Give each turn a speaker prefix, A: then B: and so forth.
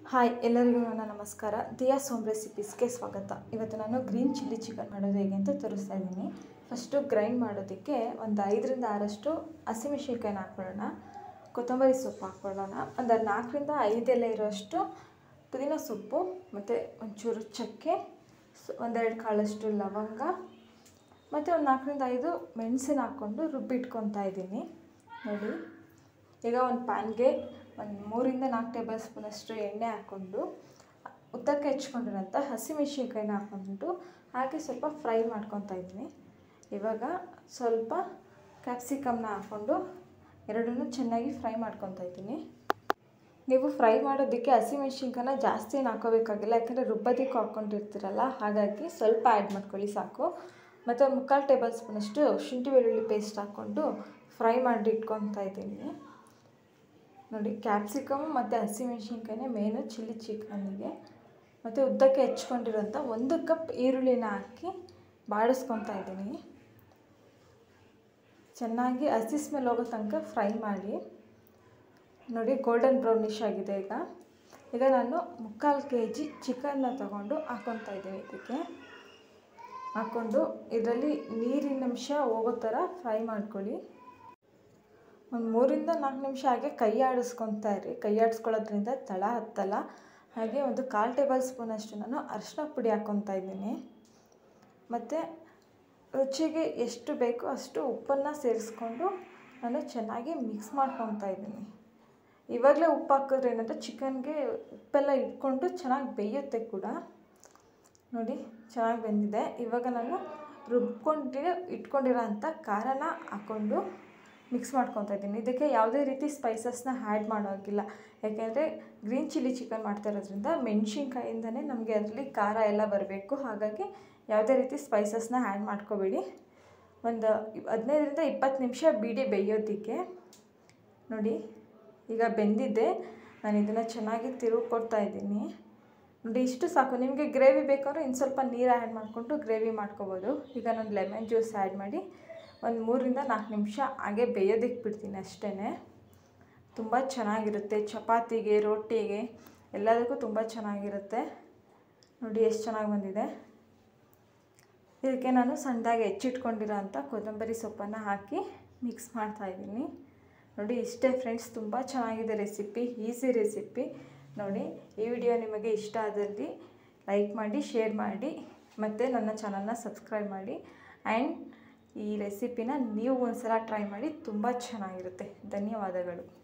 A: hi ಎಲ್ಲರಿಗೂ ನನ್ನ ನಮಸ್ಕಾರ ದಿಯಾ ಸೋಮ್ ರೆಸಿಪೀಸ್ಗೆ ಸ್ವಾಗತ ಇವತ್ತು ನಾನು ಗ್ರೀನ್ ಚಿಲ್ಲಿ ಚಿಕನ್ ಮಾಡೋದು ಹೇಗೆ ಅಂತ ತೋರಿಸ್ತಾ ಇದ್ದೀನಿ ಫಸ್ಟು ಗ್ರೈಂಡ್ ಮಾಡೋದಕ್ಕೆ ಒಂದು ಐದರಿಂದ ಆರಷ್ಟು ಹಸಿಮೆಣ್ಸಿನ್ಕಾಯಿನ ಹಾಕ್ಕೊಳ್ಳೋಣ ಕೊತ್ತಂಬರಿ ಸೊಪ್ಪು ಹಾಕ್ಕೊಳ್ಳೋಣ ಒಂದು ನಾಲ್ಕರಿಂದ ಐದೆಲೆ ಇರೋಷ್ಟು ಪುದೀನ ಸೊಪ್ಪು ಮತ್ತು ಒಂಚೂರು ಚಕ್ಕೆ ಸ- ಒಂದೆರಡು ಕಾಳಷ್ಟು ಲವಂಗ ಮತ್ತು ಒಂದು ನಾಲ್ಕರಿಂದ ಐದು ಮೆಣಸಿನ ಹಾಕ್ಕೊಂಡು ರುಬ್ಬಿಟ್ಕೊತಾ ಇದ್ದೀನಿ ನೋಡಿ ಈಗ ಒಂದು ಪ್ಯಾನ್ಗೆ ಒಂದು ಮೂರಿಂದ ನಾಲ್ಕು ಟೇಬಲ್ ಸ್ಪೂನಷ್ಟು ಎಣ್ಣೆ ಹಾಕ್ಕೊಂಡು ಉದ್ದಕ್ಕೆ ಹೆಚ್ಕೊಂಡಿರೋಂಥ ಹಸಿಮೆಣ್ಸಿನ್ಕಾಯಿನ ಹಾಕ್ಕೊಂಡು ಹಾಗೆ ಸ್ವಲ್ಪ ಫ್ರೈ ಮಾಡ್ಕೊತಾ ಇದ್ದೀನಿ ಇವಾಗ ಸ್ವಲ್ಪ ಕ್ಯಾಪ್ಸಿಕಮ್ನ ಹಾಕ್ಕೊಂಡು ಎರಡನ್ನೂ ಚೆನ್ನಾಗಿ ಫ್ರೈ ಮಾಡ್ಕೊತಾ ಇದ್ದೀನಿ ನೀವು ಫ್ರೈ ಮಾಡೋದಕ್ಕೆ ಹಸಿಮೆಣ್ಸಿನ್ಕಾಯನ್ನ ಜಾಸ್ತಿ ಏನು ಹಾಕೋಬೇಕಾಗಿಲ್ಲ ಯಾಕಂದರೆ ರುಬ್ಬೋದಕ್ಕೆ ಹಾಕ್ಕೊಂಡಿರ್ತೀರಲ್ಲ ಹಾಗಾಗಿ ಸ್ವಲ್ಪ ಆ್ಯಡ್ ಮಾಡ್ಕೊಳ್ಳಿ ಸಾಕು ಮತ್ತು ಒಂದು ಮುಕ್ಕಾಲು ಟೇಬಲ್ ಸ್ಪೂನಷ್ಟು ಶುಂಠಿ ಬೆಳ್ಳುಳ್ಳಿ ಪೇಸ್ಟ್ ಹಾಕ್ಕೊಂಡು ಫ್ರೈ ಮಾಡಿ ಇಟ್ಕೊತಾ ಇದ್ದೀನಿ ನೋಡಿ ಕ್ಯಾಪ್ಸಿಕಮ್ ಮತ್ತು ಹಸಿಮೆಣ್ಸಿನ್ಕಾಯಿನೇ ಮೇನು ಚಿಲ್ಲಿ ಚಿಕನ್ನಿಗೆ ಮತ್ತು ಉದ್ದಕ್ಕೆ ಹೆಚ್ಕೊಂಡಿರೋಂಥ ಒಂದು ಕಪ್ ಈರುಳ್ಳಿನ ಹಾಕಿ ಬಾಡಿಸ್ಕೊತಾ ಇದ್ದೀನಿ ಚೆನ್ನಾಗಿ ಹಸಿ ಸ್ಮೆಲ್ ಹೋಗೋ ತನಕ ಫ್ರೈ ಮಾಡಿ ನೋಡಿ ಗೋಲ್ಡನ್ ಬ್ರೌನಿಶ್ ಆಗಿದೆ ಈಗ ಈಗ ನಾನು ಮುಕ್ಕಾಲು ಕೆ ಜಿ ಚಿಕನ್ನ ತಗೊಂಡು ಹಾಕ್ಕೊತಾ ಇದ್ದೀನಿ ಇದಕ್ಕೆ ಹಾಕ್ಕೊಂಡು ಇದರಲ್ಲಿ ನೀರಿನ ಅಂಶ ಹೋಗೋ ಥರ ಫ್ರೈ ಮಾಡ್ಕೊಳ್ಳಿ ಒಂದು ಮೂರಿಂದ ನಾಲ್ಕು ನಿಮಿಷ ಹಾಗೆ ಕೈ ಆಡಿಸ್ಕೊತಾ ಇರಿ ಕೈ ಆಡಿಸ್ಕೊಳ್ಳೋದ್ರಿಂದ ತಳ ಹತ್ತಲ್ಲ ಹಾಗೆ ಒಂದು ಕಾಲು ಟೇಬಲ್ ಸ್ಪೂನಷ್ಟು ನಾನು ಅರಿಶಿನ ಪುಡಿ ಹಾಕ್ಕೊತಾ ಇದ್ದೀನಿ ಮತ್ತು ರುಚಿಗೆ ಎಷ್ಟು ಬೇಕೋ ಅಷ್ಟು ಉಪ್ಪನ್ನು ಸೇರಿಸ್ಕೊಂಡು ನಾನು ಚೆನ್ನಾಗಿ ಮಿಕ್ಸ್ ಮಾಡ್ಕೊತಾ ಇದ್ದೀನಿ ಇವಾಗಲೇ ಉಪ್ಪು ಹಾಕಿದ್ರೆ ಏನಂದರೆ ಚಿಕನ್ಗೆ ಉಪ್ಪೆಲ್ಲ ಇಟ್ಕೊಂಡು ಚೆನ್ನಾಗಿ ಬೇಯುತ್ತೆ ಕೂಡ ನೋಡಿ ಚೆನ್ನಾಗಿ ಬೆಂದಿದೆ ಇವಾಗ ನಾನು ರುಬ್ಕೊಂಡು ಇಟ್ಕೊಂಡಿರೋ ಅಂಥ ಖಾರನ ಹಾಕ್ಕೊಂಡು ಮಿಕ್ಸ್ ಮಾಡ್ಕೊತಾ ಇದ್ದೀನಿ ಇದಕ್ಕೆ ಯಾವುದೇ ರೀತಿ ಸ್ಪೈಸಸ್ನ ಆ್ಯಡ್ ಮಾಡೋಗಿಲ್ಲ ಯಾಕೆಂದರೆ ಗ್ರೀನ್ ಚಿಲ್ಲಿ ಚಿಕನ್ ಮಾಡ್ತಾ ಇರೋದ್ರಿಂದ ಮೆಣಸಿನ್ಕಾಯಿಂದನೇ ನಮಗೆ ಅದರಲ್ಲಿ ಖಾರ ಎಲ್ಲ ಬರಬೇಕು ಹಾಗಾಗಿ ಯಾವುದೇ ರೀತಿ ಸ್ಪೈಸಸ್ನ ಆ್ಯಡ್ ಮಾಡ್ಕೋಬೇಡಿ ಒಂದು ಹದಿನೈದರಿಂದ ಇಪ್ಪತ್ತು ನಿಮಿಷ ಬಿಡಿ ಬೇಯೋದಕ್ಕೆ ನೋಡಿ ಈಗ ಬೆಂದಿದ್ದೆ ನಾನು ಇದನ್ನು ಚೆನ್ನಾಗಿ ತಿರುಗಿ ಕೊಡ್ತಾ ಇದ್ದೀನಿ ನೋಡಿ ಇಷ್ಟು ಸಾಕು ನಿಮಗೆ ಗ್ರೇವಿ ಬೇಕಾದ್ರೆ ಇನ್ನು ಸ್ವಲ್ಪ ನೀರು ಆ್ಯಡ್ ಮಾಡಿಕೊಂಡು ಗ್ರೇವಿ ಮಾಡ್ಕೋಬೋದು ಈಗ ನಾನು ಲೆಮನ್ ಜ್ಯೂಸ್ ಆ್ಯಡ್ ಮಾಡಿ ಒಂದು ಮೂರಿಂದ ನಾಲ್ಕು ನಿಮಿಷ ಹಾಗೆ ಬೇಯೋದಕ್ಕೆ ಬಿಡ್ತೀನಿ ಅಷ್ಟೇ ತುಂಬ ಚೆನ್ನಾಗಿರುತ್ತೆ ಚಪಾತಿಗೆ ರೊಟ್ಟಿಗೆ ಎಲ್ಲದಕ್ಕೂ ತುಂಬ ಚೆನ್ನಾಗಿರುತ್ತೆ ನೋಡಿ ಎಷ್ಟು ಚೆನ್ನಾಗಿ ಬಂದಿದೆ ಇದಕ್ಕೆ ನಾನು ಸಣ್ಣದಾಗಿ ಹೆಚ್ಚಿಟ್ಕೊಂಡಿರೋ ಅಂಥ ಕೊತ್ತಂಬರಿ ಸೊಪ್ಪನ್ನು ಹಾಕಿ ಮಿಕ್ಸ್ ಮಾಡ್ತಾಯಿದ್ದೀನಿ ನೋಡಿ ಇಷ್ಟೇ ಫ್ರೆಂಡ್ಸ್ ತುಂಬ ಚೆನ್ನಾಗಿದೆ ರೆಸಿಪಿ ಈಸಿ ರೆಸಿಪಿ ನೋಡಿ ಈ ವಿಡಿಯೋ ನಿಮಗೆ ಇಷ್ಟ ಆದಲ್ಲಿ ಲೈಕ್ ಮಾಡಿ ಶೇರ್ ಮಾಡಿ ಮತ್ತು ನನ್ನ ಚಾನಲ್ನ ಸಬ್ಸ್ಕ್ರೈಬ್ ಮಾಡಿ ಆ್ಯಂಡ್ ಈ ರೆಸಿಪಿನ ನೀವು ಒಂದು ಸಲ ಟ್ರೈ ಮಾಡಿ ತುಂಬ ಚೆನ್ನಾಗಿರುತ್ತೆ ಧನ್ಯವಾದಗಳು